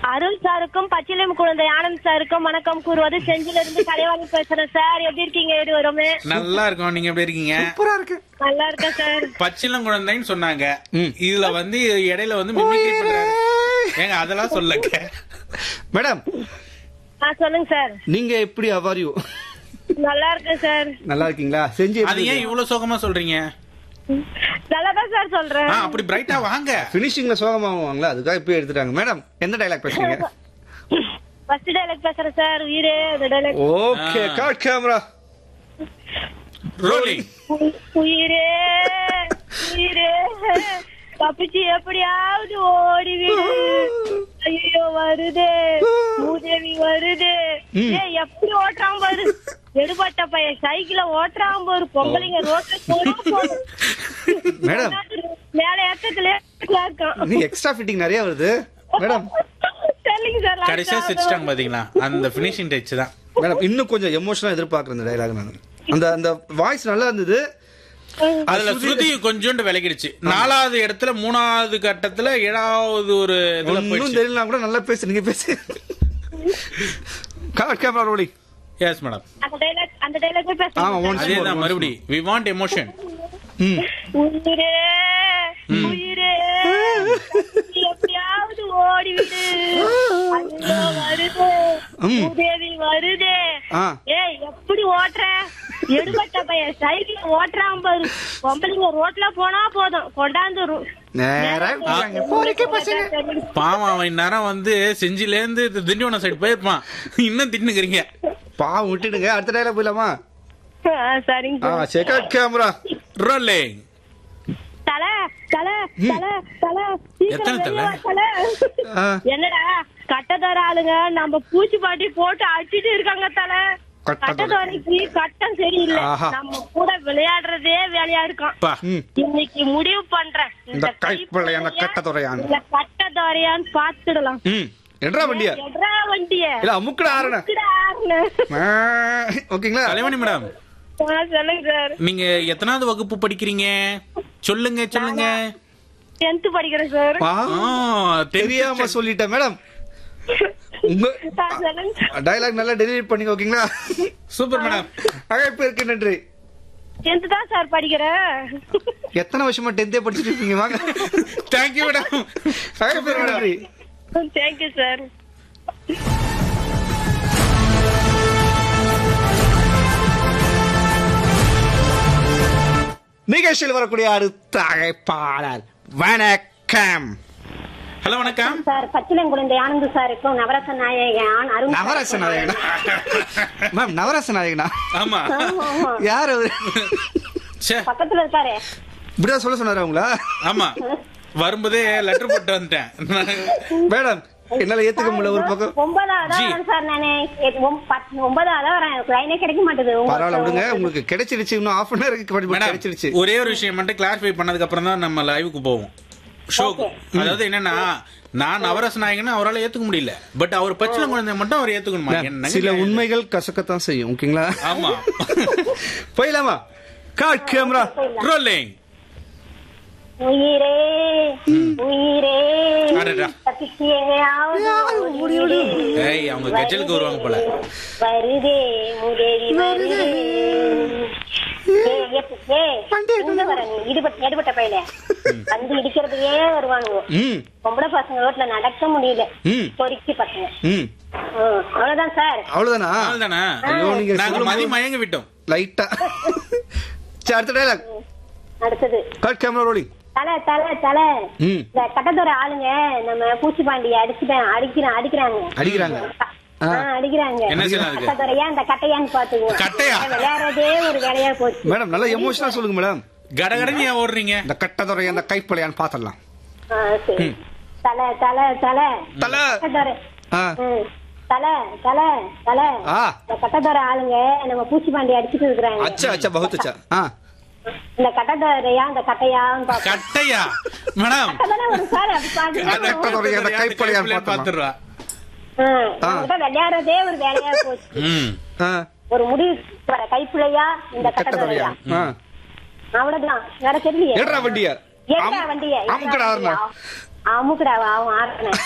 அருள் சாருக்கும் பச்சிலம் குழந்தை ஆனந்த் சாருக்கும் வணக்கம் கூறுவது செஞ்சில இருந்து கலைவாணி பேசுறேன் சார் எப்படி இருக்கீங்க இருவருமே நல்லா இருக்கும் நீங்க எப்படி இருக்கீங்க சூப்பரா இருக்கு நல்லா இருக்கேன் சார் பச்சிளம் குழந்தைன்னு சொன்னாங்க ம். இதுல வந்து இடையில வந்து mimicry பண்றாரு ஏங்க அதெல்லாம் சொல்லுங்க மேடம் ஆ சொல்லுங்க சார் நீங்க எப்படி அவாரியோ நல்லா இருக்கேன் சார் நல்லா இருக்கீங்களா செஞ்சு அது ஏன் இவ்வளவு சோகமா சொல்றீங்க நல்லா தான் சார் சொல்றேன் ஆ, அப்படி பிரைட்டா வாங்க பினிஷிங்ல சோகமாவாங்களா அதுக்காக இப்ப எடுத்துட்டாங்க மேடம் எந்த டைலாக் பேசுறீங்க ஃபர்ஸ்ட் டைலாக் பேசுறேன் சார் உயிரே அந்த டைலாக் ஓகே ஆ. காட் கேமரா ரோலிங் உயிரே உயிரே தப்பிச்சு எப்படியாவது ஓடிவிடு ஐயோ வருதே மூதேவி வருதே ம். ஏய் எப்படி ஓட்டுறான் பாரு எடுபட்ட பையன் சைக்கிள ஓட்டுறான் பாரு பொங்கலிங்க ரோட்ல போனா போதும். மேடம் மேல ஏத்தத்துல இருக்கான் நீ எக்ஸ்ட்ரா ஃபிட்டிங் நிறைய வருது மேடம் சரிங்க சார் கடைசியா சிரிச்சிட்டாங்க பாத்தீங்களா அந்த பினிஷிங் டச் தான் மேடம் இன்னும் கொஞ்சம் எமோஷனலா எதிர்பார்க்கறேன் இந்த டைலாக் நான் அந்த அந்த வாய்ஸ் நல்லா இருந்தது அதுல ஸ்ருதி கொஞ்சோண்டு விலகிடுச்சு நாலாவது இடத்துல மூணாவது கட்டத்துல ஏழாவது ஒரு இதுல ஒன்னும் போயிடுச்சு தெரியல கூட நல்லா பேசு நீங்க பேசு காட் கேமரா ரோலிங் எஸ் மேடம் அந்த டைலாக் அந்த டைலாக் ஆமா, பேசுறேன் once அதே more, தான் once மறுபடி வி வாண்ட் எமோஷன் ம் உயிரே உயிரே எப்படியாவது ஓடிவிடு ஐயோ, வருது ம். உதவி வருதே ஆ. ஏய் எப்படி ஓட்டுற எடுபட்ட பையன் சைக்கிள் ஓட்டுறான் பாரு பொம்பளைங்க ரோட்ல போனா போதும் கொண்டாந்து ரு- நேரா போறாங்க. போறீங்க பசங்க. பாவம் அவன் இந்நேரம் வந்து செஞ்சில இருந்து திண்டிவனம் சைடு போயிருப்பான் இன்னும் தின்னுக்கிறீங்க பாவம் விட்டுடுங்க அடுத்த டைலாக் போயிடலாமா ஆ, சரிங்க ஆ சார். சரி காட் கேமரா ரோலிங் தலை தலை தலை தலை எத்தனை சீக்கிரம் தலை? வெளிய வா, தலை ஆ. என்னடா கட்டதோர ஆளுங்க நம்ம பூச்சி பாட்டி போட்டு அடிச்சிட்டு இருக்காங்க தலை கட்டதொரை. கட்டதோரைக்கு கட்டம் சரியில்லை ஆஹா. நம்ம கூட விளையாடுறதே வேலையா இருக்கான் பா ம் இன்னைக்கு முடிவு பண்றேன் இந்த கைப்பிள்ளையான கட்டதொரையான். இந்த கட்டதோரையான்னு பாத்துடலாம் ம் எட்ரா வண்டியா எட்ரா வண்டிய இல்ல அமுக்குடா ஆரண எதுக்குடா ஆறுன? ஓகேங்களா கலைவாணி மேடம் ஆ, சொல்லுங்க சார் நீங்க எத்தனாவது வகுப்பு படிக்கிறீங்க சொல்லுங்க சொல்லுங்க டென்த் படிக்கிறேன் சார் பா ஆ, tenth தெரியாம standard. சொல்லிட்டேன் மேடம் உங்க ஆ, சொல்லுங்க சார். டைலாக் நல்லா டெலிவரி பண்ணீங்க ஓகேங்களா சூப்பர் மேடம் அழைப்பிற்கு நன்றி டென்த் தான் சார் படிக்கிறேன் எத்தனை வருஷமா டென்த்தே படிச்சுட்டு இருக்கீங்க வாங்க தேங்க்யூ மேடம் அழைப்பிற்கு நன்றி தேங்க்யூ சார் நிகழ்ச்சியில் வரக்கூடிய அடுத்த அழைப்பாளர் வணக்கம் ஹலோ வணக்கம் சார் பச்சிலங்குழந்தை ஆனந்த் சாருக்கும் நவரச நாயகன் அருண் நவரச நாயகனா மேம் நவரச நாயகனா ஆமா யார் அவரு ச்சே, பக்கத்துல இருக்காரு இப்படிதான் சொல்ல சொன்னாரு அவங்களா ஆமா வரும்போதே லெட்டர் போட்டு வந்துட்டேன் மேடம் என்னால ஏத்துக்க முடியல ஒரு பக்கம் ஒன்பதாவது ஜி. வரேன் சார் நானு எட்டு- ஒம்- பத்து- ஒன்பதாவது வரேன் எனக்கு லைனே கிடைக்க மாட்டேது பரவாயில்ல விடுங்க உங்களுக்கு கிடைச்சிருச்சு இன்னும் ஆஃப் அன் ஹவர் மேடம் கிடைச்சிருச்சு ஒரே ஒரு விஷயம் மட்டும் கிளாரிஃபை பண்ணதுக்கு அப்புறம் தான் நம்ம லைவுக்கு போவோம் ஷோக்கு அதாவது என்னன்னா நான் நவரச நாயகன்னு அவரால ஏத்துக்க முடியல பட் அவர் பச்சில குழந்தை மட்டும் அவர் ஏத்துக்கணுமா என்னங்க சில நியாயம் இது? உண்மைகள் கசக்கத்தான் செய்யும் ஓகேங்களா ஆமா போயிடலாமா காட் கேமரா ரோலிங் உயிரே உயிரே அடடா. தப்பிச்சு எங்கேயாவது ஓடிவிடு. ஏய் அவங்க கஜலுக்கு வருவாங்க போல வருதே முதேவி வருதே ஏய், எப்- ஏய், எங்க வர நீ? இடிபட்ட எடுபட்ட பையல வந்து இடிக்கிறதுக்கே வருவானுங்க ம் பொம்பளை பசங்க ரோட்ல நடக்க முடியல ம். பொறுக்கி பசங்க ம் ம், அவ்வளவுதான் சார் அவ்வளவுதானா அவ்வளவுதானா ஐயோ நீங்க நாங்க மதி சொல்லும் மயங்க விட்டோம் லைட்டா சரி அடுத்த டைலாக் அடுத்தது காட் கேமரா ரோலிங் தலை தலை தலை ம் இந்த கட்டத்தோட ஆளுங்க நம்ம பூச்சி பாண்டி அடிச்சுட்டேன் அடிக்கிறான் அடிக்கிறாங்க அடிக்கிறாங்க ஆ, அடிக்கிறாங்க என்ன செய்யலாம் அதுக்கு? கட்டத்தோரையா இந்த கட்டையான்னு பாத்துக்குவோம் கட்டையா? விளையாடுறதே ஒரு வேலையா போச்சு மேடம் நல்லா எமோஷனலா சொல்லுங்க மேடம் கடகடன்னு ஏன் ஓடுறீங்க இந்த கட்டதுறை அந்த கைப்பழையான்னு பாத்திரலாம் ஆ, சரி தலை தலை தலை தலை. கட்டத்தோரை ஆ ம். தலை தலை தலை ஆ இந்த கட்டத்தோட ஆளுங்க நம்ம பூச்சி பாண்டி அடிச்சுட்டு இருக்கிறாங்க அச்சா அச்சா பகுத் அச்சா ஆ இந்த கட்டத்தோரையா இந்த கட்டையான்னு பாத்து கட்டையா மேடம் கட்டதானே ஒரு சார் அப்படி பாத்து கட்டதுறை அந்த கைப்பழையான்னு பாத்திரலாம் பாத்துடுறா நம்மகிட்ட விளையாடுறதே ஒரு வேலையா போச்சு ம் ஆ ஒரு முடிவு வர கைப்பிள்ளையா இந்த கட்டதுறையா கட்டத்துறையா ஆ அவ்வளவுதான் வேற தெரியலையே ஏடுறா வண்டியா ஏற்றா வண்டிய அமுக்கடா ஆறுனா அமுக்கடா அவன் ஆறுன